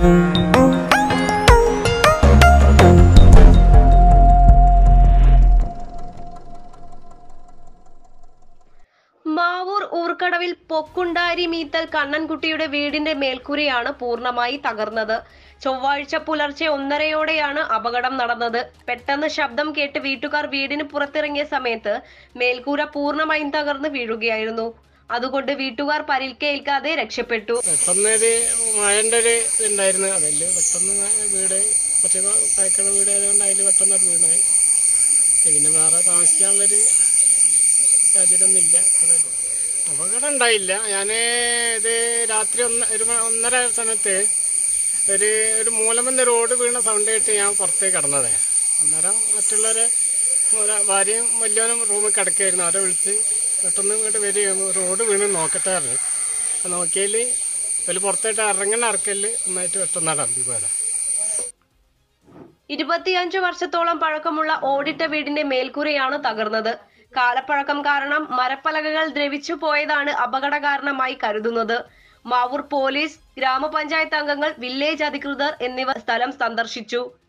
മാവൂർ ഊർക്കടവിൽ പൊക്കുണ്ടാരി മീത്തൽ കണ്ണൻകുട്ടിയുടെ വീടിന്റെ മേൽക്കൂരയാണ് പൂർണ്ണമായി തകർന്നത് ചൊവ്വാഴ്ച പുലർച്ചെ ഒന്നരയോടെയാണ് അപകടം നടന്നത് പെട്ടെന്ന് ശബ്ദം കേട്ട് വീട്ടുകാർ വീടിന് പുറത്തിറങ്ങിയ സമയത്ത് മേൽക്കൂര പൂർണ്ണമായും തകർന്ന് വീഴുകയായിരുന്നു അതുകൊണ്ട് വീട്ടുകാർ പരിക്കേൽക്കാതെ രക്ഷപ്പെട്ടു പെട്ടെന്നൊരു മഴൻ്റെ ഒരു ഇതുണ്ടായിരുന്നു അതിൽ പെട്ടെന്ന് വീട് കുറച്ച് പഴക്കമുള്ള വീട് ആയതുകൊണ്ട് അതിൽ പെട്ടെന്ന് അത് വീണായി പിന്നെ വേറെ താമസിക്കാനുള്ളൊരു സാഹചര്യമൊന്നുമില്ല അതല്ല അപകടം ഉണ്ടായില്ല ഞാൻ ഇത് രാത്രി ഒന്ന് ഒരു മ- ഒന്നര സമയത്ത് ഒരു ഒരു മൂലമെന്ന് റോഡ് വീണ സൗണ്ട് കേട്ട് ഞാൻ പുറത്തേക്ക് കിടന്നത് അന്നേരം മറ്റുള്ളവരെ ഒരാ- ഭാര്യയും വലിയവനും റൂമിൽ കിടക്കുകയായിരുന്നു അവരെ വിളിച്ച് പെട്ടെന്ന് ഇങ്ങോട്ട് വരികയും റോഡ് വീണ് നോക്കട്ടെ പറഞ്ഞു അപ്പോൾ നോക്കിയാൽ ഒരു പുറത്തായിട്ട് ഇറങ്ങണ ഇറക്കല് നന്നായിട്ട് പെട്ടെന്നാണ് ഇറങ്ങി പോയത് ഇരുപത്തിയഞ്ചു വർഷത്തോളം പഴക്കമുള്ള ഓടിട്ട വീടിന്റെ മേൽക്കൂരയാണ് തകർന്നത് കാലപ്പഴക്കം കാരണം മരപ്പലകകൾ ദ്രവിച്ചു പോയതാണ് അപകട കാരണമായി കരുതുന്നത് മാവൂർ പോലീസ് ഗ്രാമപഞ്ചായത്ത് അംഗങ്ങൾ വില്ലേജ് അധികൃതർ എന്നിവർ സ്ഥലം സന്ദർശിച്ചു